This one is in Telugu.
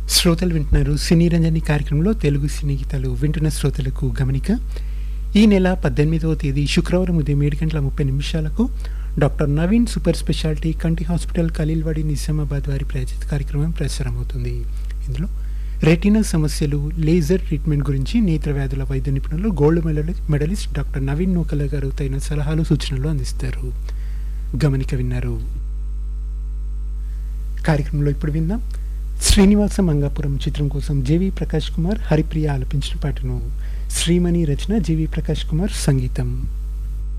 శ్రోతలు వింటున్నారు సినీ రంజని కార్యక్రమంలో తెలుగు సినీ గీతాలు వింటున్న శ్రోతలకు గమనిక ఈ నెల పద్దెనిమిదవ తేదీ శుక్రవారం ఉదయం ఏడు గంటల ముప్పై నిమిషాలకు డాక్టర్ నవీన్ సూపర్ స్పెషాలిటీ కంటి హాస్పిటల్ ఖలీల్వాడి నిజామాబాద్ వారి ప్రాయోజిత కార్యక్రమం ప్రసారమవుతుంది ఇందులో రెటీనా సమస్యలు లేజర్ ట్రీట్మెంట్ గురించి నేత్ర వ్యాధుల వైద్య నిపుణులు గోల్డ్ మెడలి మెడలిస్ట్ డాక్టర్ నవీన్ నూకల గారు తగిన సలహాలు సూచనలు అందిస్తారు గమనిక విన్నారు కార్యక్రమంలో ఇప్పుడు విందాం శ్రీనివాస మంగాపురం చిత్రం కోసం జేవి ప్రకాష్ కుమార్ హరిప్రియ ఆలపించిన పాటను శ్రీమణి రచన జేవి ప్రకాష్ కుమార్ సంగీతం